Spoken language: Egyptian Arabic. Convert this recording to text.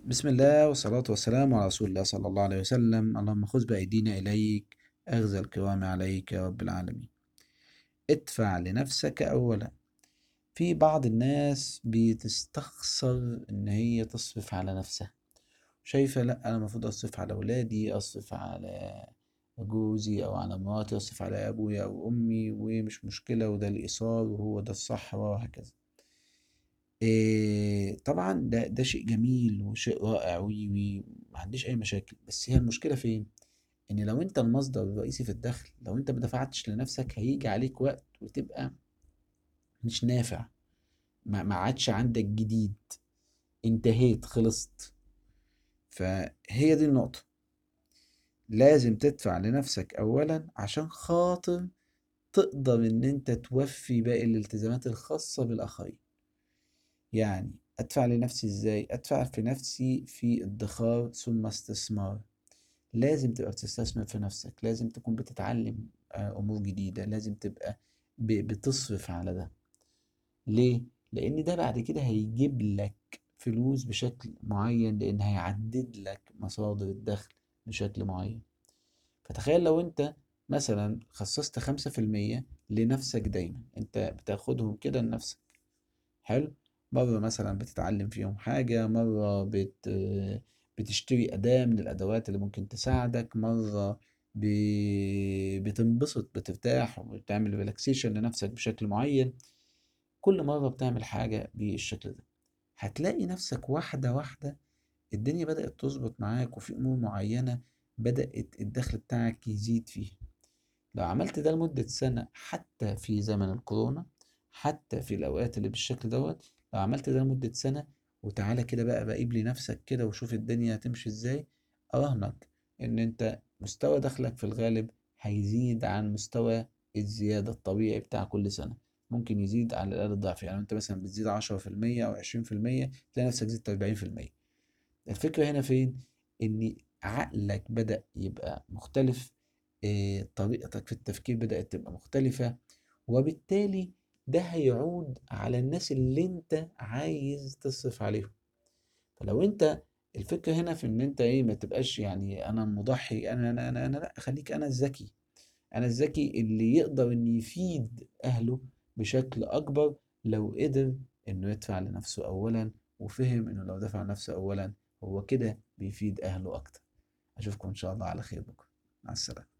بسم الله والصلاة والسلام على رسول الله صلى الله عليه وسلم اللهم خذ بأيدينا إليك أخذ الكرام عليك يا رب العالمين ادفع لنفسك أولا في بعض الناس بتستخسر إن هي تصرف على نفسها شايفة لأ أنا المفروض أصرف على أولادي أصرف على جوزي أو على مراتي أصرف على أبويا أو أمي ومش مشكلة وده الإيثار وهو ده الصح وهكذا إيه طبعا ده ده شيء جميل وشيء رائع وي وي ما عنديش أي مشاكل بس هي المشكلة فين؟ إن لو أنت المصدر الرئيسي في الدخل لو أنت ما دفعتش لنفسك هيجي عليك وقت وتبقى مش نافع ما ما عادش عندك جديد انتهيت خلصت فهي دي النقطة لازم تدفع لنفسك أولا عشان خاطر تقدر إن أنت توفي باقي الالتزامات الخاصة بالآخرين يعني أدفع لنفسي إزاي؟ أدفع في نفسي في ادخار ثم استثمار لازم تبقى بتستثمر في نفسك لازم تكون بتتعلم آه، أمور جديدة لازم تبقى ب- بتصرف على ده ليه؟ لأن ده بعد كده هيجيب لك فلوس بشكل معين لأن هيعدد لك مصادر الدخل بشكل معين فتخيل لو أنت مثلا خصصت خمسة في المية لنفسك دايما أنت بتاخدهم كده لنفسك حلو مرة مثلا بتتعلم فيهم حاجة مرة بت بتشتري أداة من الأدوات اللي ممكن تساعدك مرة ب... بتنبسط بترتاح وبتعمل ريلاكسيشن لنفسك بشكل معين كل مرة بتعمل حاجة بالشكل ده هتلاقي نفسك واحدة واحدة الدنيا بدأت تظبط معاك وفي أمور معينة بدأت الدخل بتاعك يزيد فيها لو عملت ده لمدة سنة حتى في زمن الكورونا حتى في الأوقات اللي بالشكل دوت لو عملت ده لمدة سنة وتعالى كده بقى راقب لي نفسك كده وشوف الدنيا هتمشي ازاي أراهنك إن أنت مستوى دخلك في الغالب هيزيد عن مستوى الزيادة الطبيعي بتاع كل سنة ممكن يزيد على الأقل الضعف يعني أنت مثلا بتزيد عشرة في المية أو عشرين في المية تلاقي نفسك زدت أربعين في المية الفكرة هنا فين؟ إن عقلك بدأ يبقى مختلف إيه، طريقتك في التفكير بدأت تبقى مختلفة وبالتالي ده هيعود على الناس اللي انت عايز تصرف عليهم فلو انت الفكرة هنا في ان انت ايه ما تبقاش يعني انا المضحي انا انا انا, أنا لا خليك انا الذكي انا الذكي اللي يقدر ان يفيد اهله بشكل اكبر لو قدر انه يدفع لنفسه اولا وفهم انه لو دفع لنفسه اولا هو كده بيفيد اهله اكتر اشوفكم ان شاء الله على خير بكره مع السلامة